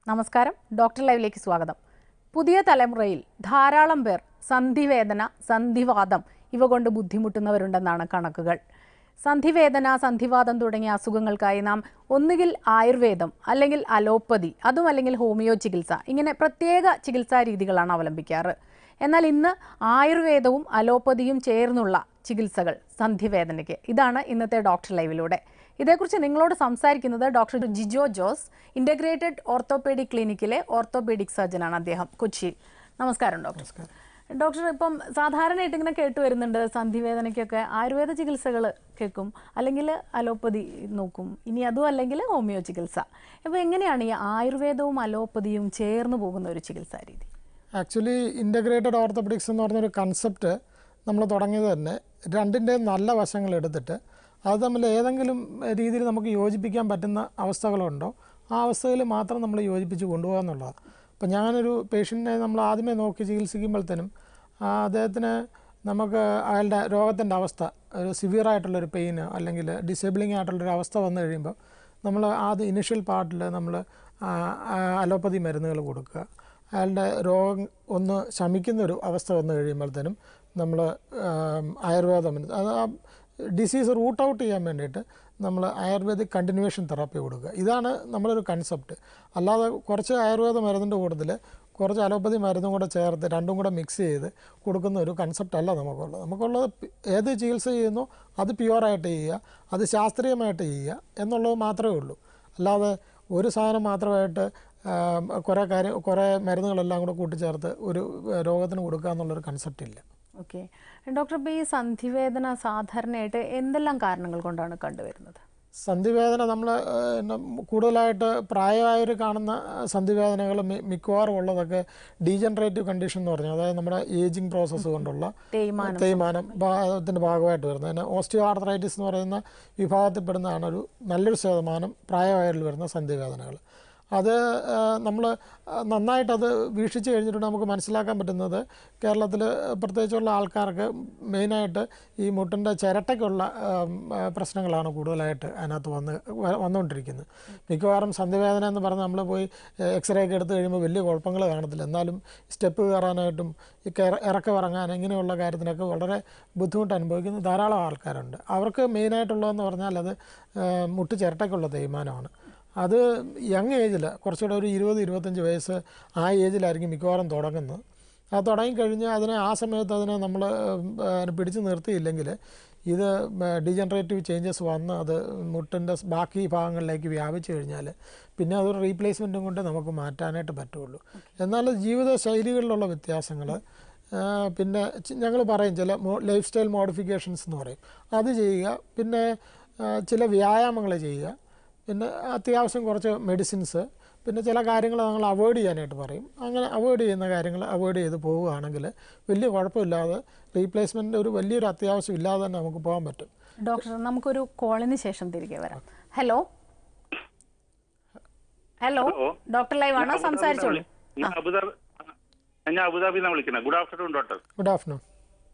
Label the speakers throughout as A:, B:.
A: നമസ്കാരം ഡോക്ടർ ലൈവിലേക്ക് സ്വാഗതം പുതിയ തലമുറയിൽ ധാരാളം പേർ സന്ധിവേദന സന്ധിവാദം ഇവ കൊണ്ട് ബുദ്ധിമുട്ടുന്നവരുണ്ടെന്നാണ് കണക്കുകൾ സന്ധിവേദന സന്ധിവാദം തുടങ്ങിയ അസുഖങ്ങൾക്കായി നാം ഒന്നുകിൽ ആയുർവേദം അല്ലെങ്കിൽ അലോപ്പതി അതും അല്ലെങ്കിൽ ഹോമിയോ ചികിത്സ ഇങ്ങനെ പ്രത്യേക ചികിത്സാ രീതികളാണ് അവലംബിക്കാറ് എന്നാൽ ഇന്ന് ആയുർവേദവും അലോപ്പതിയും ചേർന്നുള്ള ചികിത്സകൾ സന്ധിവേദനയ്ക്ക് ഇതാണ് ഇന്നത്തെ ഡോക്ടർ ലൈവിലൂടെ ഇതേക്കുറിച്ച് നിങ്ങളോട് സംസാരിക്കുന്നത് doctor Jijo Jose integrated orthopaedic ക്ലിനിക്കിലെ ഓർത്തോപീഡിക് സർജനാണ് അദ്ദേഹം കൊച്ചിയിൽ നമസ്കാരം ഡോക്ടർ ഡോക്ടർ ഇപ്പം സാധാരണയായിട്ട് ഇങ്ങനെ കേട്ടു വരുന്നുണ്ട് സന്ധിവേദനയ്ക്കൊക്കെ ആയുർവേദ ചികിത്സകൾ കേൾക്കും അല്ലെങ്കിൽ അലോപ്പതി നോക്കും ഇനി അതും അല്ലെങ്കിൽ ഹോമിയോ ചികിത്സ അപ്പോൾ എങ്ങനെയാണ് ഈ ആയുർവേദവും അലോപ്പതിയും ചേർന്ന് പോകുന്ന ഒരു ചികിത്സാ രീതി
B: ആക്ച്വലി ഇൻ്റഗ്രേറ്റഡ് ഓർത്തോപെഡിക്സ് എന്ന് പറഞ്ഞൊരു കൺസെപ്റ്റ് നമ്മൾ തുടങ്ങിയത് തന്നെ രണ്ടിൻ്റെയും നല്ല വശങ്ങൾ എടുത്തിട്ട് അത് തമ്മിൽ ഏതെങ്കിലും രീതിയിൽ നമുക്ക് യോജിപ്പിക്കാൻ പറ്റുന്ന അവസ്ഥകളുണ്ടോ ആ അവസ്ഥയിൽ മാത്രം നമ്മൾ യോജിപ്പിച്ച് കൊണ്ടുപോകുക എന്നുള്ളതാണ് അപ്പോൾ ഞാനൊരു പേഷ്യൻറ്റിനെ നമ്മൾ ആദ്യമേ നോക്കി ചികിത്സിക്കുമ്പോഴത്തേനും ആ അദ്ദേഹത്തിന് നമുക്ക് അയാളുടെ രോഗത്തിൻ്റെ അവസ്ഥ ഒരു സിവിയർ ആയിട്ടുള്ളൊരു പെയിന് അല്ലെങ്കിൽ ഡിസേബിളിംഗ് ആയിട്ടുള്ളൊരു അവസ്ഥ വന്നു കഴിയുമ്പോൾ നമ്മൾ ആദ്യം ഇനിഷ്യൽ പാർട്ടിൽ നമ്മൾ അലോപ്പതി മരുന്നുകൾ കൊടുക്കുക അയാളുടെ രോഗം ഒന്ന് ശമിക്കുന്ന ഒരു അവസ്ഥ വന്നു കഴിയുമ്പോഴത്തേനും നമ്മൾ ആയുർവേദം അത് ആ ഡിസീസ് റൂട്ട് ഔട്ട് ചെയ്യാൻ വേണ്ടിയിട്ട് നമ്മൾ ആയുർവേദിക് കണ്ടിന്യൂവേഷൻ തെറാപ്പി കൊടുക്കുക ഇതാണ് നമ്മളൊരു കൺസെപ്റ്റ് അല്ലാതെ കുറച്ച് ആയുർവേദ മരുന്നിൻ്റെ കൂട്ടത്തിൽ കുറച്ച് അലോപ്പതി മരുന്നും കൂടെ ചേർത്ത് രണ്ടും കൂടെ മിക്സ് ചെയ്ത് കൊടുക്കുന്ന ഒരു കൺസെപ്റ്റ് അല്ല നമുക്കുള്ളത് നമുക്കുള്ളത് പി- ഏത് ചികിത്സ ചെയ്യുന്നു അത് പ്യുവറായിട്ട് ചെയ്യുക അത് ശാസ്ത്രീയമായിട്ട് ചെയ്യുക എന്നുള്ളത് മാത്രമേ ഉള്ളൂ അല്ലാതെ ഒരു സാധനം മാത്രമായിട്ട് ആം, കുറേ കാര്യം കുറേ മരുന്നുകളെല്ലാം കൂടെ കൂട്ടിച്ചേർത്ത് ഒരു ഏഹ്, രോഗത്തിന് കൊടുക്കുക എന്നുള്ളൊരു കൺസെപ്റ്റ് ഇല്ല
A: ഓക്കെ ഡോക്ടർ ഇപ്പോൾ ഈ സന്ധിവേദന സാധാരണയായിട്ട് എന്തെല്ലാം കാരണങ്ങൾ കൊണ്ടാണ് കണ്ടുവരുന്നത്
B: സന്ധിവേദന നമ്മൾ കൂടുതലായിട്ട് പ്രായമായവർ കാണുന്ന സന്ധിവേദനകൾ മിക്കവാറും ഉള്ളതൊക്കെ ഡീജനറേറ്റീവ് കണ്ടീഷൻ എന്ന് പറഞ്ഞാൽ അതായത് നമ്മുടെ ഏജിങ് പ്രോസസ്സ് കൊണ്ടുള്ള
A: തേയ്മാനം
B: തേയ്മാനം ഭാഗത്തിൻ്റെ ഭാഗമായിട്ട് വരുന്നത് അതിന് ഓസ്റ്റിയോ ആർത്രൈറ്റിസ് എന്ന് പറയുന്ന വിഭാഗത്തിൽപ്പെടുന്നതാണ് ഒരു നല്ലൊരു ശതമാനം പ്രായമായവരിൽ വരുന്ന സന്ധിവേദനകൾ അത് നമ്മൾ നന്നായിട്ട് അത് വീക്ഷിച്ച് കഴിഞ്ഞിട്ട് നമുക്ക് മനസ്സിലാക്കാൻ പറ്റുന്നത് കേരളത്തിൽ പ്രത്യേകിച്ചുള്ള ആൾക്കാർക്ക് മെയിനായിട്ട് ഈ മുട്ടിൻ്റെ ചിരട്ടയ്ക്കുള്ള ആം, ആ, പ്രശ്നങ്ങളാണ് കൂടുതലായിട്ട് അതിനകത്ത് വന്ന് വ- വന്നുകൊണ്ടിരിക്കുന്നത് മിക്കവാറും സന്ധിവേദന എന്ന് പറഞ്ഞ് നമ്മൾ പോയി എക്സ്റേ ഒക്കെ എടുത്തു കഴിയുമ്പോൾ വലിയ കുഴപ്പങ്ങൾ കാണത്തില്ല എന്നാലും സ്റ്റെപ്പ് കയറാനായിട്ടും ഈ കയറ- ഇറക്കം ഇറങ്ങാൻ ഇങ്ങനെയുള്ള കാര്യത്തിനൊക്കെ വളരെ ബുദ്ധിമുട്ട് അനുഭവിക്കുന്ന ധാരാളം ആൾക്കാരുണ്ട് അവർക്ക് മെയിനായിട്ടുള്ളതെന്ന് പറഞ്ഞാൽ അത് ആ, മുട്ട് ചിരട്ടയ്ക്കുള്ള തേയ്മാനമാണ് അത് യങ് ഏജിൽ കുറച്ചുകൂടെ ഒരു ഇരുപത് ഇരുപത്തഞ്ച് വയസ്സ് ആ ഏജിലായിരിക്കും മിക്കവാറും തുടങ്ങുന്നത് അത് തുടങ്ങിക്കഴിഞ്ഞ് അതിനെ ആ സമയത്ത് അതിനെ നമ്മൾ പിടിച്ചു നിർത്തിയില്ലെങ്കിൽ ഇത് ഡീജനറേറ്റീവ് ചേഞ്ചസ് വന്ന് അത് മുട്ടിൻ്റെ ബാക്കി ഭാഗങ്ങളിലേക്ക് വ്യാപിച്ചു കഴിഞ്ഞാൽ പിന്നെ അതൊരു റീപ്ലേസ്മെൻറ്റും കൊണ്ട് നമുക്ക് മാറ്റാനായിട്ട് പറ്റുള്ളൂ എന്നാൽ ജീവിത ശൈലികളിലുള്ള വ്യത്യാസങ്ങൾ പിന്നെ ഞങ്ങൾ പറയും ചില ലൈഫ് സ്റ്റൈൽ മോഡിഫിക്കേഷൻസ് എന്ന് പറയും അത് ചെയ്യുക പിന്നെ ആ, ചില വ്യായാമങ്ങൾ ചെയ്യുക പിന്നെ അത്യാവശ്യം കുറച്ച് മെഡിസിൻസ് പിന്നെ ചില കാര്യങ്ങൾ നമ്മൾ അവോയ്ഡ് ചെയ്യാനായിട്ട് പറയും അങ്ങനെ അവോയ്ഡ് ചെയ്യുന്ന കാര്യങ്ങൾ അവോയ്ഡ് ചെയ്ത് പോവുകയാണെങ്കിൽ വലിയ കുഴപ്പമില്ലാതെ റീപ്ലേസ്മെൻറ്റ് ഒരു വലിയൊരു അത്യാവശ്യം ഇല്ലാതെ തന്നെ നമുക്ക് പോകാൻ പറ്റും
A: ഡോക്ടർ നമുക്കൊരു കോളിന് ശേഷം തിരികെ വരാം hello hello
C: hello.
A: Doctor live ആണോ സംസാരിച്ചോളൂ
C: ഞാൻ അബുദാബി ഞാൻ അബുദാബിയിൽ നിന്നാണ് വിളിക്കുന്നത് good afternoon doctor
B: good afternoon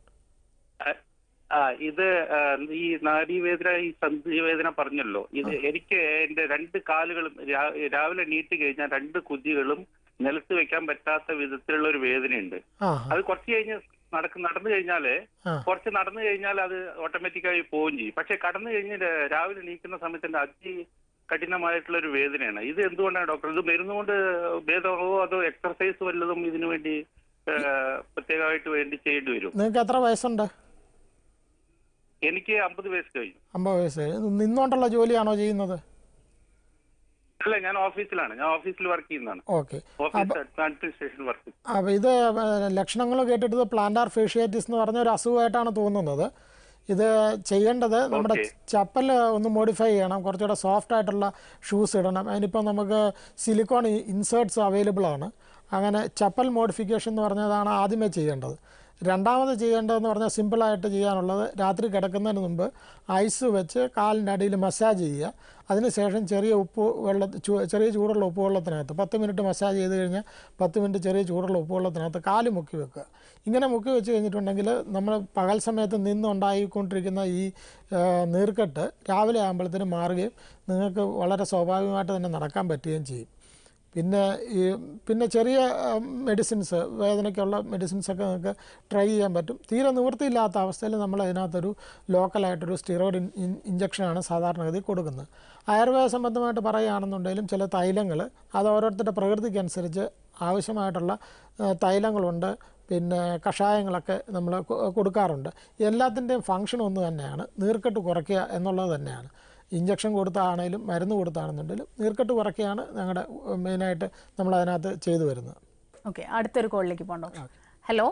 C: ആ ഇത് ആ, ഈ നാഡീവേദന ഈ സന്ധിവേദന പറഞ്ഞല്ലോ ഇത് എനിക്ക് എന്റെ രണ്ട് കാലുകളും രാ- രാവിലെ നീട്ടി കഴിഞ്ഞാൽ രണ്ട് കുതികളും നിലത്ത് വെക്കാൻ പറ്റാത്ത വിധത്തിലുള്ള ഒരു വേദനയുണ്ട്
B: ആ
C: അത് കുറച്ച് കഴിഞ്ഞ് നടക്ക് നടന്നു കഴിഞ്ഞാല്
B: ആ.
C: കുറച്ച് നടന്നു കഴിഞ്ഞാൽ അത് ഓട്ടോമാറ്റിക്കായി പോവുകയും ചെയ്യും പക്ഷെ കടന്നു കഴിഞ്ഞ് ര- രാവിലെ നീക്കുന്ന സമയത്ത് എന്റെ അതി കഠിനമായിട്ടുള്ള ഒരു വേദനയാണ് ഇത് എന്തുകൊണ്ടാണ് ഡോക്ടർ ഇത് മരുന്ന് കൊണ്ട് ഭേദമാവോ അതോ എക്സർസൈസ് വല്ലതും ഇതിനു വേണ്ടി ആ, പ്രത്യേകമായിട്ട് വേണ്ടി ചെയ്യേണ്ടി വരും
B: നിങ്ങൾക്ക് എത്ര വയസ്സുണ്ട്
C: എനിക്ക് അമ്പത് വയസ്സ് കഴിഞ്ഞു
B: അമ്പത് വയസ്സ് നിന്നുകൊണ്ടുള്ള ജോലിയാണോ ചെയ്യുന്നത്
C: അല്ല ഞാൻ ഓഫീസിലാണ് ഞാൻ ഓഫീസിൽ വർക്ക് ചെയ്യുന്നതാണ്
B: ഓക്കെ
C: ഓഫീസ് അഡ്മിനിസ്ട്രേഷൻ വർക്ക്
B: അപ്പോൾ ഇത് ലക്ഷണങ്ങൾ കേട്ടിട്ട് ഇത് പ്ലാന്റാർ ഫേഷ്യാറ്റിസ് എന്ന് പറഞ്ഞ ഒരു അസുഖമായിട്ടാണ് തോന്നുന്നത് ഇത് ചെയ്യേണ്ടത് നമ്മുടെ
C: Okay.
B: ചപ്പൽ ഒന്ന് മോഡിഫൈ ചെയ്യണം കുറച്ചുകൂടെ സോഫ്റ്റ് ആയിട്ടുള്ള ഷൂസ് ഇടണം അതിനിപ്പോൾ നമുക്ക് സിലിക്കോൺ ഇൻസേർട്സ് അവൈലബിൾ ആണ് അങ്ങനെ ചപ്പൽ മോഡിഫിക്കേഷൻ എന്ന് പറഞ്ഞതാണ് ആദ്യമേ ചെയ്യേണ്ടത് രണ്ടാമത് ചെയ്യേണ്ടതെന്ന് പറഞ്ഞാൽ സിമ്പിളായിട്ട് ചെയ്യാനുള്ളത് രാത്രി കിടക്കുന്നതിന് മുമ്പ് ഐസ് വെച്ച് കാലിൻ്റെ അടിയിൽ മസാജ് ചെയ്യുക അതിനുശേഷം ചെറിയ ഉപ്പ് വെള്ള ചൂ- ചെറിയ ചൂടുള്ള ഉപ്പ് വെള്ളത്തിനകത്ത് പത്ത് മിനിറ്റ് മസാജ് ചെയ്ത് കഴിഞ്ഞാൽ പത്ത് മിനിറ്റ് ചെറിയ ചൂടുള്ള ഉപ്പ് വെള്ളത്തിനകത്ത് കാല് മുക്കി വെക്കുക ഇങ്ങനെ മുക്കി വെച്ച് കഴിഞ്ഞിട്ടുണ്ടെങ്കിൽ നമ്മൾ പകൽ സമയത്ത് നിന്നുണ്ടായിക്കൊണ്ടിരിക്കുന്ന ഈ ആ, നീർക്കെട്ട് രാവിലെ ആകുമ്പോഴത്തേനും മാറുകയും നിങ്ങൾക്ക് വളരെ സ്വാഭാവികമായിട്ട് തന്നെ നടക്കാൻ പറ്റുകയും ചെയ്യും പിന്നെ ഈ പിന്നെ ചെറിയ മെഡിസിൻസ് വേദനയ്ക്കുള്ള മെഡിസിൻസൊക്കെ നിങ്ങൾക്ക് ട്രൈ ചെയ്യാൻ പറ്റും തീരെ നിവൃത്തിയില്ലാത്ത അവസ്ഥയിൽ നമ്മൾ അതിനകത്തൊരു ലോക്കലായിട്ടൊരു സ്റ്റിറോയിഡ് ഇഞ്ചക്ഷനാണ് സാധാരണഗതി കൊടുക്കുന്നത് ആയുർവേദ സംബന്ധമായിട്ട് പറയുകയാണെന്നുണ്ടെങ്കിലും ചില തൈലങ്ങൾ അത് ഓരോരുത്തരുടെ പ്രകൃതിക്കനുസരിച്ച് ആവശ്യമായിട്ടുള്ള ആ, തൈലങ്ങളുണ്ട് പിന്നെ കഷായങ്ങളൊക്കെ നമ്മൾ കൊടുക്കാറുണ്ട് എല്ലാത്തിൻ്റെയും ഫങ്ഷൻ ഒന്ന് തന്നെയാണ് നീർക്കെട്ട് കുറയ്ക്കുക എന്നുള്ളത് തന്നെയാണ് ഇഞ്ചക്ഷൻ കൊടുത്താണേലും മരുന്ന് കൊടുത്താണെന്നുണ്ടെങ്കിലും നീർക്കെട്ട് കുറയ്ക്കുകയാണ് ഞങ്ങളുടെ മെയിനായിട്ട് നമ്മൾ അതിനകത്ത് ചെയ്തു വരുന്നത്
A: ഓക്കെ അടുത്തൊരു കോളിലേക്ക് പോകാം ഡോക്ടർ ഹലോ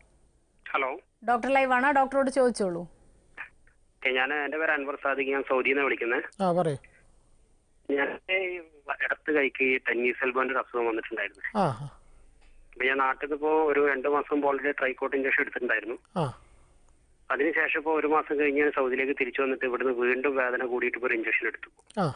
D: ഹലോ
A: ഡോക്ടർ ലൈവാണ് ഡോക്ടറോട് ചോദിച്ചോളൂ
D: ഞാൻ എൻ്റെ പേര് അൻവർ സാദിഖ് ഞാൻ സൗദിയിൽ നിന്ന് വിളിക്കുന്നത്
B: ആ പറയൂ
D: ഞാൻ ഈ ഇടത്ത് കൈക്ക് ഈ ടെന്നീസ് എൽബോന്റെ ഒരു അസുഖം വന്നിട്ടുണ്ടായിരുന്നു
B: ആ
D: അപ്പൊ ഞാൻ നാട്ടിൽ നിന്ന് ഇപ്പോൾ ഒരു രണ്ട് മാസം മുമ്പ് ഓൾറെഡി ട്രൈക്കോട്ട് ഇഞ്ചക്ഷൻ എടുത്തിട്ടുണ്ടായിരുന്നു
B: ആ
D: അതിനുശേഷം ഇപ്പോൾ ഒരു മാസം കഴിഞ്ഞ് ഞാൻ സൗദിയിലേക്ക് തിരിച്ചു വന്നിട്ട് ഇവിടുന്ന് വീണ്ടും വേദന കൂടിയിട്ട് ഇപ്പോൾ ഒരു ഇഞ്ചക്ഷൻ എടുത്തു
B: ആ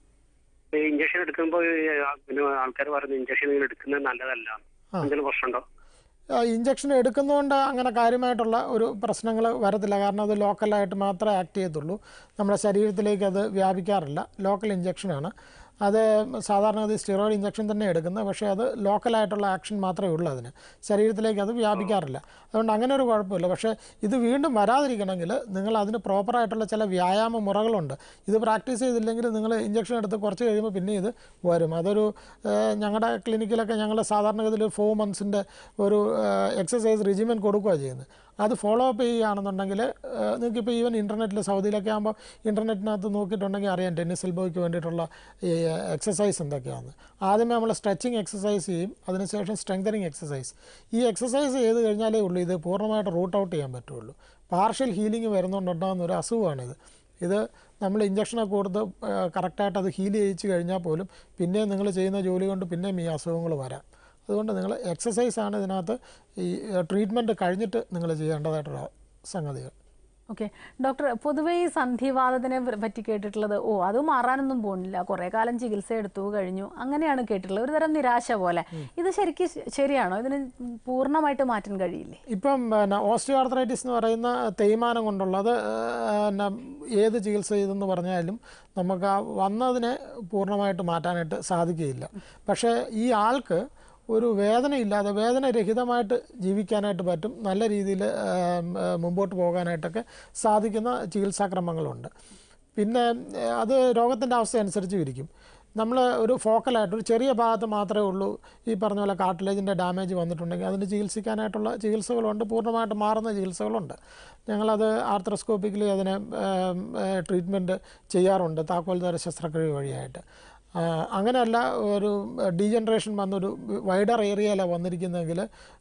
D: അപ്പൊ ഈ ഇഞ്ചക്ഷൻ എടുക്കുമ്പോൾ പിന്നെ ആൾക്കാർ പറഞ്ഞു ഇഞ്ചക്ഷൻ നിങ്ങൾ എടുക്കുന്നത് നല്ലതല്ല എന്തെങ്കിലും പ്രശ്നമുണ്ടോ
B: ഇഞ്ചക്ഷൻ എടുക്കുന്നതുകൊണ്ട് അങ്ങനെ കാര്യമായിട്ടുള്ള ഒരു പ്രശ്നങ്ങൾ വരത്തില്ല കാരണം അത് ലോക്കലായിട്ട് മാത്രമേ ആക്ട് ചെയ്യത്തുള്ളൂ നമ്മുടെ ശരീരത്തിലേക്ക് അത് വ്യാപിക്കാറില്ല ലോക്കൽ ഇഞ്ചക്ഷനാണ് അത് സാധാരണ അത് സ്റ്റിറോയിഡ് ഇഞ്ചക്ഷൻ തന്നെ എടുക്കുന്നത് പക്ഷേ അത് ലോക്കലായിട്ടുള്ള ആക്ഷൻ മാത്രമേ ഉള്ളൂ അതിന് ശരീരത്തിലേക്ക് അത് വ്യാപിക്കാറില്ല അതുകൊണ്ട് അങ്ങനെ ഒരു കുഴപ്പമില്ല പക്ഷേ ഇത് വീണ്ടും വരാതിരിക്കണമെങ്കിൽ നിങ്ങൾ അതിന് പ്രോപ്പറായിട്ടുള്ള ചില വ്യായാമ മുറകളുണ്ട് ഇത് പ്രാക്ടീസ് ചെയ്തില്ലെങ്കിൽ നിങ്ങൾ ഇഞ്ചക്ഷൻ എടുത്ത് കുറച്ച് കഴിയുമ്പോൾ പിന്നെ ഇത് വരും അതൊരു ഏഹ്, ഞങ്ങളുടെ ക്ലിനിക്കിലൊക്കെ ഞങ്ങൾ സാധാരണഗതിയിൽ ഫോർ മന്ത്സിൻ്റെ ഒരു എക്സസൈസ് റിജിമെൻ കൊടുക്കുകയാണ് ചെയ്യുന്നത് അത് ഫോളോ അപ്പ് ചെയ്യുകയാണെന്നുണ്ടെങ്കിൽ നിങ്ങൾക്ക് ഇപ്പോൾ ഈവൻ ഇൻ്റർനെറ്റിൽ സൗദിയിലൊക്കെ ആകുമ്പോൾ ഇൻ്റർനെറ്റിനകത്ത് നോക്കിയിട്ടുണ്ടെങ്കിൽ അറിയാം ടെന്നീസ് എൽബോയ്ക്ക് വേണ്ടിയിട്ടുള്ള ഈ എക്സസൈസ് എന്തൊക്കെയാണ് ആദ്യമേ നമ്മൾ സ്ട്രെച്ചിങ് എക്സസൈസ് ചെയ്യും അതിനുശേഷം സ്ട്രെങ്തനിങ് എക്സസൈസ് ഈ എക്സസൈസ് ചെയ്ത് കഴിഞ്ഞാലേ ഉള്ളൂ ഇത് പൂർണ്ണമായിട്ട് റൂട്ട് ഔട്ട് ചെയ്യാൻ പറ്റുള്ളൂ പാർഷ്യൽ ഹീലിംഗ് വരുന്നുണ്ടാകുന്ന ഒരു അസുഖമാണിത് ഇത് നമ്മൾ ഇഞ്ചക്ഷനൊക്കെ കൊടുത്ത് കറക്റ്റായിട്ട് അത് ഹീൽ ചെയ്യിച്ച് കഴിഞ്ഞാൽ പോലും പിന്നെയും നിങ്ങൾ ചെയ്യുന്ന ജോലി കൊണ്ട് പിന്നെയും ഈ അസുഖങ്ങൾ വരാം അതുകൊണ്ട് നിങ്ങൾ എക്സസൈസാണ് ഇതിനകത്ത് ഈ ട്രീറ്റ്മെൻറ്റ് കഴിഞ്ഞിട്ട് നിങ്ങൾ ചെയ്യേണ്ടതായിട്ടുള്ള സംഗതികൾ
A: ഓക്കെ ഡോക്ടർ പൊതുവേ ഈ സന്ധിവാദത്തിനെ പറ്റി കേട്ടിട്ടുള്ളത് ഓ അത് മാറാനൊന്നും പോകുന്നില്ല കുറേ കാലം ചികിത്സ എടുത്തു കഴിഞ്ഞു അങ്ങനെയാണ് കേട്ടിട്ടുള്ളത് ഒരു തരം നിരാശ പോലെ ഇത് ശരിക്കും ശ- ശരിയാണോ ഇതിന് പൂർണ്ണമായിട്ട് മാറ്റാൻ കഴിയില്ലേ
B: ഇപ്പം പിന്നെ ഓസ്റ്റിയോ ആർത്രൈറ്റിസ് എന്ന് പറയുന്ന തേയ്മാനം കൊണ്ടുള്ളത് പിന്നെ ഏത് ചികിത്സ ചെയ്തെന്ന് പറഞ്ഞാലും നമുക്ക് ആ വന്നതിനെ പൂർണ്ണമായിട്ട് മാറ്റാനായിട്ട് സാധിക്കുകയില്ല പക്ഷേ ഈ ആൾക്ക് ഒരു വേദനയില്ലാതെ വേദനരഹിതമായിട്ട് ജീവിക്കാനായിട്ട് പറ്റും നല്ല രീതിയിൽ മുമ്പോട്ട് പോകാനായിട്ടൊക്കെ സാധിക്കുന്ന ചികിത്സാക്രമങ്ങളുണ്ട് പിന്നെ ഏഹ്, അത് രോഗത്തിൻ്റെ അവസ്ഥ അനുസരിച്ച് ഇരിക്കും നമ്മൾ ഒരു ഫോക്കലായിട്ട് ഒരു ചെറിയ ഭാഗത്ത് മാത്രമേ ഉള്ളൂ ഈ പറഞ്ഞ പോലെ കാർട്ടിലേജിൻ്റെ ഡാമേജ് വന്നിട്ടുണ്ടെങ്കിൽ അതിന് ചികിത്സിക്കാനായിട്ടുള്ള ചികിത്സകളുണ്ട് പൂർണ്ണമായിട്ട് മാറുന്ന ചികിത്സകളുണ്ട് ഞങ്ങളത് ആർത്രസ്കോപ്പിക്കലി അതിനെ ട്രീറ്റ്മെൻറ്റ് ചെയ്യാറുണ്ട് താക്കോൽ ദ്വാര ശസ്ത്രക്രിയ വഴിയായിട്ട് ആ, അങ്ങനെയല്ല ഒരു ഡീജനറേഷൻ വന്നൊരു വൈഡർ ഏരിയയിലാണ് വന്നിരിക്കുന്നതെങ്കിൽ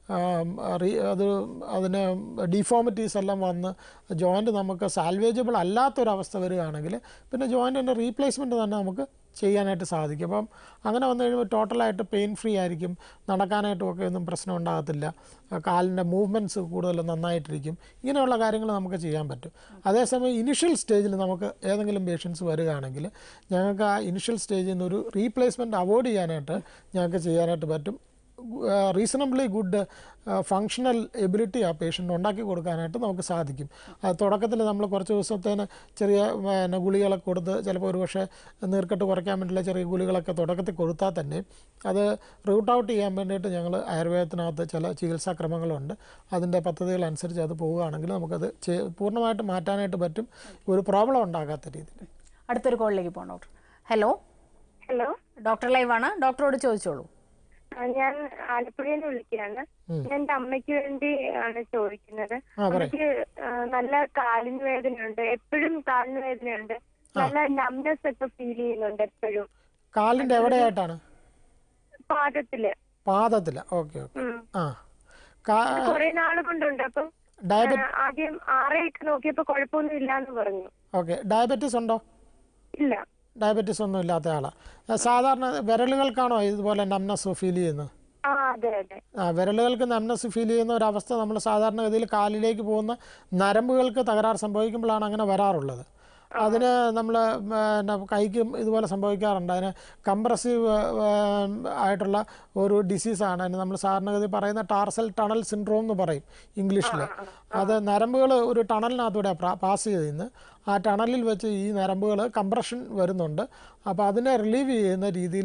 B: അത് അതിന് ഡിഫോമിറ്റീസ് എല്ലാം വന്ന് ജോയിൻ്റ് നമുക്ക് സാൽവേജബിൾ അല്ലാത്തൊരവസ്ഥ വരികയാണെങ്കിൽ പിന്നെ ജോയിൻറ്റിൻ്റെ റീപ്ലേസ്മെൻറ്റ് തന്നെ നമുക്ക് ചെയ്യാനായിട്ട് സാധിക്കും അപ്പം അങ്ങനെ വന്നു കഴിയുമ്പോൾ ടോട്ടലായിട്ട് പെയിൻ ഫ്രീ ആയിരിക്കും നടക്കാനായിട്ടും ഒക്കെ ഒന്നും പ്രശ്നം ഉണ്ടാകത്തില്ല കാലിൻ്റെ മൂവ്മെൻറ്റ്സ് കൂടുതൽ നന്നായിട്ടിരിക്കും ഇങ്ങനെയുള്ള കാര്യങ്ങൾ നമുക്ക് ചെയ്യാൻ പറ്റും അതേസമയം ഇനിഷ്യൽ സ്റ്റേജിൽ നമുക്ക് ഏതെങ്കിലും പേഷ്യൻസ് വരികയാണെങ്കിൽ ഞങ്ങൾക്ക് ആ ഇനിഷ്യൽ സ്റ്റേജിൽ നിന്ന് ഒരു റീപ്ലേസ്മെൻറ്റ് അവോയ്ഡ് ചെയ്യാനായിട്ട് ഞങ്ങൾക്ക് ചെയ്യാനായിട്ട് പറ്റും റീസണബിളി ഗുഡ് ഫങ്ഷണൽ എബിലിറ്റി ആ പേഷ്യൻ്റ് ഉണ്ടാക്കി കൊടുക്കാനായിട്ട് നമുക്ക് സാധിക്കും അത് തുടക്കത്തിൽ നമ്മൾ കുറച്ച് ദിവസത്തേന് ചെറിയ പിന്നെ ഗുളികളൊക്കെ കൊടുത്ത് ചിലപ്പോൾ ഒരു പക്ഷേ നീർക്കെട്ട് കുറയ്ക്കാൻ വേണ്ടിയുള്ള ചെറിയ ഗുളികളൊക്കെ തുടക്കത്തിൽ കൊടുത്താൽ തന്നെ അത് റൂട്ട് ഔട്ട് ചെയ്യാൻ വേണ്ടിയിട്ട് ഞങ്ങൾ ആയുർവേദത്തിനകത്ത് ചില ചികിത്സാക്രമങ്ങളുണ്ട് അതിൻ്റെ പദ്ധതികൾ അനുസരിച്ച് അത് പോവുകയാണെങ്കിൽ നമുക്കത് ചെ- പൂർണ്ണമായിട്ട് മാറ്റാനായിട്ട് പറ്റും ഒരു പ്രോബ്ലം ഉണ്ടാകാത്ത രീതിയിൽ
A: അടുത്തൊരു കോളിലേക്ക് പോകാം ഡോക്ടർ ഹലോ
E: ഹലോ
A: ഡോക്ടർ ലൈവാണ് ഡോക്ടറോട് ചോദിച്ചോളൂ
E: ആ, ഞാൻ ആലപ്പുഴയിൽ നിന്ന് വിളിക്കുകയാണ് ഞാൻ എന്റെ അമ്മയ്ക്ക് വേണ്ടി ആണ് ചോദിക്കുന്നത്
B: ആ പറയും
E: എനിക്ക് ആ, നല്ല കാലിന് വേദനയുണ്ട് എപ്പോഴും കാലിന് വേദനയുണ്ട് നല്ല നംനെസ് ഒക്കെ ഫീൽ ചെയ്യുന്നുണ്ട് എപ്പോഴും
B: കാലിൻ്റെ എവിടെയായിട്ടാണ്
E: പാദത്തില്
B: പാദത്തിൽ ഓക്കെ ഓക്കെ
E: ഉം.
B: ആ കാ
E: കുറെ നാള് കൊണ്ടുണ്ട് അപ്പം
B: ഡയബറ്റ്
E: ആ, ആദ്യം ആറേക്ക് നോക്കിയപ്പോ കുഴപ്പമൊന്നും ഇല്ലാന്ന് പറഞ്ഞു
B: ഓക്കെ ഡയബറ്റീസ് ഉണ്ടോ
E: ഇല്ല
B: ഡയബറ്റീസ് ഒന്നും ഇല്ലാത്ത ആളാണ് സാധാരണ വിരലുകൾക്കാണോ ഇതുപോലെ നംനസ് ഫീൽ ചെയ്യുന്നത്
E: ആ അതെ അതെ
B: ആ വിരലുകൾക്ക് നംനസ് ഫീൽ ചെയ്യുന്ന ഒരവസ്ഥ നമ്മൾ സാധാരണഗതിയിൽ കാലിലേക്ക് പോകുന്ന നരമ്പുകൾക്ക് തകരാറ് സംഭവിക്കുമ്പോഴാണ് അങ്ങനെ വരാറുള്ളത് അതിന് നമ്മൾ പിന്നെ കൈക്കും ഇതുപോലെ സംഭവിക്കാറുണ്ട് അതിന് കംപ്രസീവ് ആയിട്ടുള്ള ഒരു ഡിസീസാണ് അതിന് നമ്മൾ സാധാരണഗതി പറയുന്ന ടാർസൽ ടണൽ സിൻഡ്രോം എന്ന് പറയും ഇംഗ്ലീഷിൽ അത് നരമ്പുകൾ ഒരു ടണലിനകത്തൂടെ പാസ് ചെയ്യുന്നത് ആ ടണലിൽ വെച്ച് ഈ നരമ്പുകൾ കംപ്രഷൻ വരുന്നുണ്ട് അപ്പോൾ അതിനെ റിലീവ് ചെയ്യുന്ന രീതിയിൽ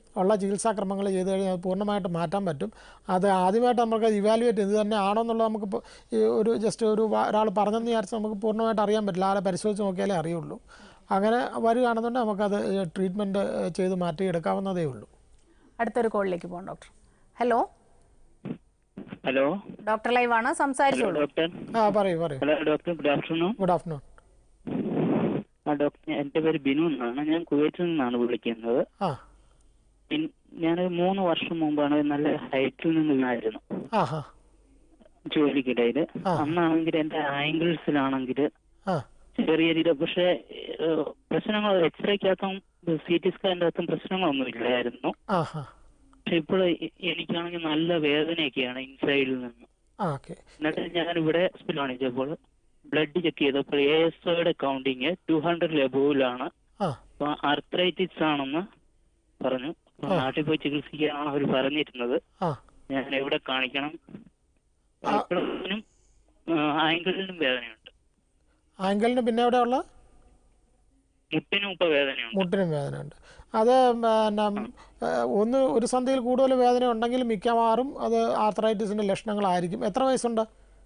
B: ഉള്ള ചികിത്സാക്രമങ്ങൾ ചെയ്ത് കഴിഞ്ഞാൽ അത് പൂർണ്ണമായിട്ട് മാറ്റാൻ പറ്റും അത് ആദ്യമായിട്ട് നമുക്ക് ഇവാലുവേറ്റ് ഇത് തന്നെ ആണോ എന്നുള്ളത് നമുക്കിപ്പോൾ ഈ ഒരു ജസ്റ്റ് ഒരു വ- ഒരാൾ പറഞ്ഞെന്ന് വിചാരിച്ച് നമുക്ക് പൂർണ്ണമായിട്ട് അറിയാൻ പറ്റില്ല ആളെ പരിശോധിച്ച് നോക്കിയാലേ അറിയുള്ളൂ അങ്ങനെ വരികയാണെന്നുണ്ടെങ്കിൽ നമുക്കത് ട്രീറ്റ്മെൻറ്റ് ചെയ്ത് മാറ്റിയെടുക്കാവുന്നതേ ഉള്ളൂ
A: അടുത്തൊരു കോളിലേക്ക് പോകാം ഡോക്ടർ ഹലോ
F: ഹലോ
A: ഡോക്ടർ ലൈവാണ് സംസാരിച്ചോളൂ
F: ഡോക്ടർ
B: ആ പറയൂ പറയൂ
F: hello doctor good afternoon
B: good afternoon
F: ആ ഡോക്ടർ എൻ്റെ പേര് ബിനു എന്നാണ് ഞാൻ കുവൈറ്റിൽ നിന്നാണ് വിളിക്കുന്നത്
B: ആ
F: പിൻ- ഞാനൊരു മൂന്ന് വർഷം മുമ്പാണ് നല്ല ഹൈറ്റിൽ നിന്നായിരുന്നു
B: ആ ഹാ
F: ജോലിക്കിടയിൽ
B: ആ.
F: അന്നാണെങ്കിൽ എൻ്റെ ആംഗിൾസിലാണെങ്കിൽ
B: ആ
F: ചെറിയ രീതിയിൽ പക്ഷേ ഏഹ്, പ്രശ്നങ്ങൾ എക്സ്റേക്കകത്തും സി ടി സ്കാനിൻ്റെ അകത്തും പ്രശ്നങ്ങളൊന്നും ഇല്ലായിരുന്നു
B: ആ ഹാ
F: പക്ഷെ ഇപ്പോൾ എനിക്കാണെങ്കിൽ നല്ല വേദനയൊക്കെയാണ് ഇൻസൈഡിൽ നിന്ന്
B: ആ ഓക്കെ
F: എന്നിട്ട് ഞാൻ ഇവിടെ ഹോസ്പിറ്റൽ കാണിച്ചപ്പോൾ ബ്ലഡ് ചെക്ക് ചെയ്തപ്പോൾ എ എസ് ഒയുടെ കൗണ്ടിങ് ടു ഹൺഡ്രഡ് എബോവിലാണ്
B: ആ
F: അപ്പൊ ആർത്രൈറ്റിസ് ആണെന്ന് പറഞ്ഞു അപ്പൊ നാട്ടിൽ പോയി ചികിത്സിക്കാനാണ് അവർ പറഞ്ഞിരുന്നത്
B: ആ
F: ഞാൻ എവിടെ കാണിക്കണം
B: ആ.
F: ഇപ്പോഴും ആംഗിളിനും വേദനയുണ്ട്
B: ആങ്കിളിന് പിന്നെ എവിടെയുള്ള
F: മുട്ടിനും ഇപ്പൊ വേദനയുണ്ട്
B: മുട്ടിനും വേദനയുണ്ട് അത് പിന്നെ ഏഹ്, ഒന്ന് ഒരു സന്ധിയിൽ കൂടുതൽ വേദന ഉണ്ടെങ്കിൽ മിക്കവാറും അത് ആർത്രൈറ്റിസിൻ്റെ ലക്ഷണങ്ങളായിരിക്കും എത്ര വയസ്സുണ്ട്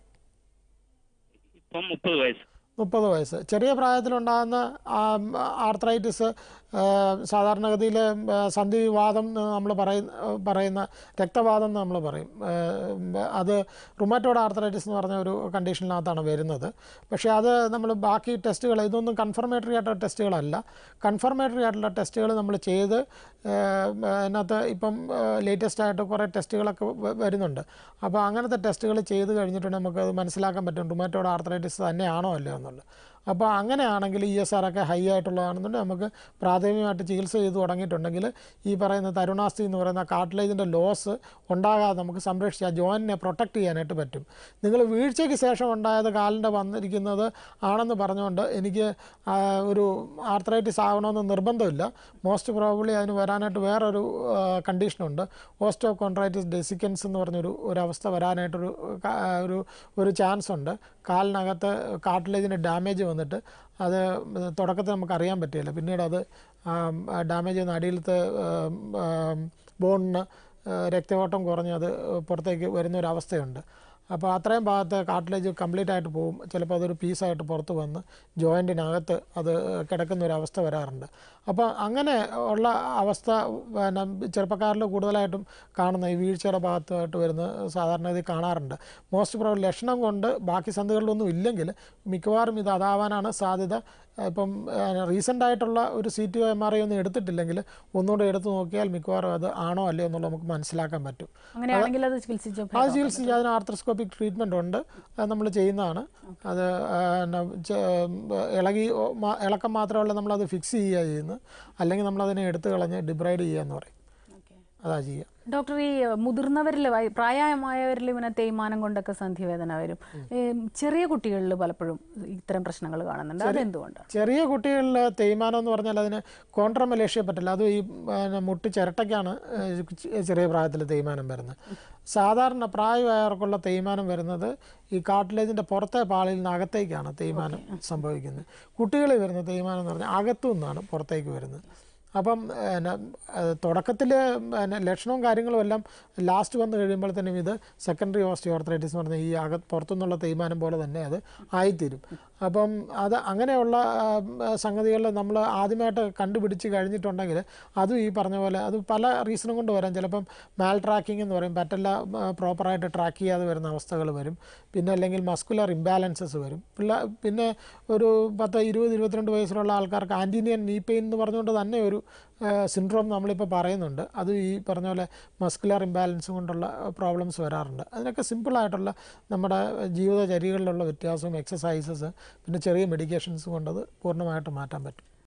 F: ഇപ്പം മുപ്പത് വയസ്സ്
B: മുപ്പത് വയസ്സ് ചെറിയ പ്രായത്തിലുണ്ടാകുന്ന ആർത്രൈറ്റിസ് സാധാരണഗതിയിൽ സന്ധിവാദം നമ്മൾ പറയുന്ന പറയുന്ന രക്തവാദം എന്ന് നമ്മൾ പറയും ഏഹ്, അത് റുമാറ്റോഡ് ആർത്രൈറ്റിസ് എന്ന് പറഞ്ഞ ഒരു കണ്ടീഷനിനകത്താണ് വരുന്നത് പക്ഷേ അത് നമ്മൾ ബാക്കി ടെസ്റ്റുകൾ ഇതൊന്നും കൺഫർമേറ്ററി ആയിട്ടുള്ള ടെസ്റ്റുകളല്ല കൺഫർമേറ്ററി ആയിട്ടുള്ള ടെസ്റ്റുകൾ നമ്മൾ ചെയ്ത് ഏഹ്, അതിനകത്ത് ഇപ്പം ലേറ്റസ്റ്റ് ആയിട്ട് കുറേ ടെസ്റ്റുകളൊക്കെ വ- വരുന്നുണ്ട് അപ്പോൾ അങ്ങനത്തെ ടെസ്റ്റുകൾ ചെയ്ത് കഴിഞ്ഞിട്ടുണ്ടെങ്കിൽ നമുക്കത് മനസ്സിലാക്കാൻ പറ്റും റുമാറ്റോഡ് ആർത്രൈറ്റിസ് തന്നെയാണോ അല്ലയോ എന്നുള്ളത് അപ്പോൾ അങ്ങനെയാണെങ്കിൽ ഇ എസ് ആർ ഒക്കെ ഹൈ ആയിട്ടുള്ളതാണെന്നുണ്ടെങ്കിൽ നമുക്ക് പ്രാഥമികമായിട്ട് ചികിത്സ ചെയ്ത് തുടങ്ങിയിട്ടുണ്ടെങ്കിൽ ഈ പറയുന്ന തരുണാസ്തി എന്ന് പറയുന്ന കാർട്ടിലേജിൻ്റെ ലോസ് ഉണ്ടാകാതെ നമുക്ക് സംരക്ഷിച്ച് ആ ജോയിൻറ്റിനെ പ്രൊട്ടക്റ്റ് ചെയ്യാനായിട്ട് പറ്റും നിങ്ങൾ വീഴ്ചയ്ക്ക് ശേഷം ഉണ്ടായത് കാലിൻ്റെ വന്നിരിക്കുന്നത് ആണെന്ന് പറഞ്ഞുകൊണ്ട് എനിക്ക് ആ, ഒരു ആർത്രൈറ്റിസ് ആകണമെന്ന് നിർബന്ധമില്ല മോസ്റ്റ് പ്രോബബ്ലി അതിന് വരാനായിട്ട് വേറൊരു കണ്ടീഷനുണ്ട് ഓസ്റ്റോ കോൺട്രൈറ്റിസ് ഡെസിക്കൻസ് എന്ന് പറഞ്ഞൊരു ഒരു അവസ്ഥ വരാനായിട്ടൊരു ക- ഒരു ഒരു ചാൻസ് ഉണ്ട് കാലിനകത്ത് കാർട്ടിലേജിന് ഡാമേജ് വന്നിട്ട് അത് തുടക്കത്തിൽ നമുക്ക് അറിയാൻ പറ്റില്ല പിന്നീട് അത് ഡാമേജ് ചെയ്യുന്ന അടിയിലത്തെ ബോണിന് രക്തയോട്ടം കുറഞ്ഞ് അത് പുറത്തേക്ക് വരുന്ന ഒരു അവസ്ഥയുണ്ട് അപ്പോൾ അത്രയും ഭാഗത്ത് കാർട്ടിലേജ് കംപ്ലീറ്റ് ആയിട്ട് പോകും ചിലപ്പോൾ അതൊരു പീസായിട്ട് പുറത്ത് വന്ന് ജോയിൻറ്റിനകത്ത് അത് കിടക്കുന്ന ഒരു അവസ്ഥ വരാറുണ്ട് അപ്പോൾ അങ്ങനെ ഉള്ള അവസ്ഥ പിന്നെ ചെറുപ്പക്കാരിൽ കൂടുതലായിട്ടും കാണുന്ന ഈ വീഴ്ചയുടെ ഭാഗത്തായിട്ട് വരുന്ന സാധാരണ ഇത് കാണാറുണ്ട് മോസ്റ്റ് പ്രോബ് ലക്ഷണം കൊണ്ട് ബാക്കി സന്ധികളിലൊന്നും ഇല്ലെങ്കിൽ മിക്കവാറും ഇത് അതാവാനാണ് സാധ്യത ഇപ്പം റീസെൻ്റ് ആയിട്ടുള്ള ഒരു C T or M R I ഒന്നും എടുത്തിട്ടില്ലെങ്കിൽ ഒന്നുകൂടെ എടുത്ത് നോക്കിയാൽ മിക്കവാറും അത് ആണോ അല്ലയോ എന്നുള്ളത് നമുക്ക് മനസ്സിലാക്കാൻ പറ്റും
A: അങ്ങനെയാണെങ്കിൽ അത് ചികിത്സിച്ച്
B: അത് ചികിത്സിച്ച് അതിന് ആർത്രസ്കോപ്പിക് ട്രീറ്റ്മെൻ്റ് ഉണ്ട് അത് നമ്മൾ ചെയ്യുന്നതാണ് അത് ആ, പിന്നെ ചെ- ഇളകി ഓ, മാ- ഇളക്കം മാത്രമല്ല നമ്മളത് ഫിക്സ് ചെയ്യുക ചെയ്യുന്നത് അല്ലെങ്കിൽ നമ്മളതിനെ എടുത്തു കളഞ്ഞ് ഡിബ്രൈഡ് ചെയ്യുക എന്ന് പറയും അതാ ചെയ്യുക
A: ഡോക്ടർ ഈ മുതിർന്നവരിൽ വയ- പ്രായമായവരിൽ ഇങ്ങനെ തേയ്മാനം കൊണ്ടൊക്കെ സന്ധിവേദന വരും ഈ ചെറിയ കുട്ടികളിൽ പലപ്പോഴും ഇത്തരം പ്രശ്നങ്ങൾ കാണുന്നുണ്ട് അതെന്തുകൊണ്ട്
B: ചെറിയ കുട്ടികളിൽ തേയ്മാനം എന്ന് പറഞ്ഞാൽ അതിന് കോൺട്രമലേഷ്യ പറ്റില്ല അത് ഈ പിന്നെ മുട്ട് ചിരട്ടയ്ക്കാണ് ഏഹ്, ചെ- ചെറിയ പ്രായത്തിൽ തേയ്മാനം വരുന്നത് സാധാരണ പ്രായമായവർക്കുള്ള തേയ്മാനം വരുന്നത് ഈ കാർട്ടിലേജിൻ്റെ പുറത്തെ പാളിൽ നിന്ന് അകത്തേക്കാണ് തേയ്മാനം സംഭവിക്കുന്നത് കുട്ടികളിൽ വരുന്ന തേയ്മാനം എന്ന് പറഞ്ഞാൽ അകത്തു നിന്നാണ് പുറത്തേക്ക് വരുന്നത് അപ്പം തുടക്കത്തിൽ ലക്ഷണവും കാര്യങ്ങളും എല്ലാം ലാസ്റ്റ് വന്നു കഴിയുമ്പോഴത്തേനും ഇത് സെക്കൻഡറി ഓസ്റ്റിയോർത്രൈറ്റിസ് എന്ന് പറഞ്ഞാൽ ഈ അക പുറത്തുനിന്നുള്ള തേയ്മാനം പോലെ തന്നെ അത് ആയിത്തീരും അപ്പം അത് അങ്ങനെയുള്ള സംഗതികൾ നമ്മൾ ആദ്യമായിട്ട് കണ്ടുപിടിച്ച് കഴിഞ്ഞിട്ടുണ്ടെങ്കിൽ അതും ഈ പറഞ്ഞ പോലെ അത് പല റീസണും കൊണ്ട് വരാം ചിലപ്പം മാൽ ട്രാക്കിംഗ് എന്ന് പറയും പറ്റല്ല പ്രോപ്പറായിട്ട് ട്രാക്ക് ചെയ്യാതെ വരുന്ന അവസ്ഥകൾ വരും പിന്നെ അല്ലെങ്കിൽ മസ്കുലർ ഇംബാലൻസസ് വരും പിള്ള പിന്നെ ഒരു പത്ത് ഇരുപത് ഇരുപത്തിരണ്ട് വയസ്സിലുള്ള ആൾക്കാർക്ക് ആൻറ്റീനിയൻ നീ പെയിൻ എന്ന് പറഞ്ഞുകൊണ്ട് തന്നെ ഒരു സിൻഡ്രോം നമ്മളിപ്പോൾ പറയുന്നുണ്ട് അത് ഈ പറഞ്ഞ പോലെ മസ്കുലർ ഇംബാലൻസ് കൊണ്ടുള്ള പ്രോബ്ലംസ് വരാറുണ്ട് അതിനൊക്കെ സിമ്പിളായിട്ടുള്ള നമ്മുടെ ജീവിതചര്യകളിലുള്ള വ്യത്യാസവും എക്സസൈസസ് പിന്നെ ചെറിയ മെഡിക്കേഷൻസ് കൊണ്ടത് പൂർണ്ണമായിട്ട് മാറ്റാൻ പറ്റും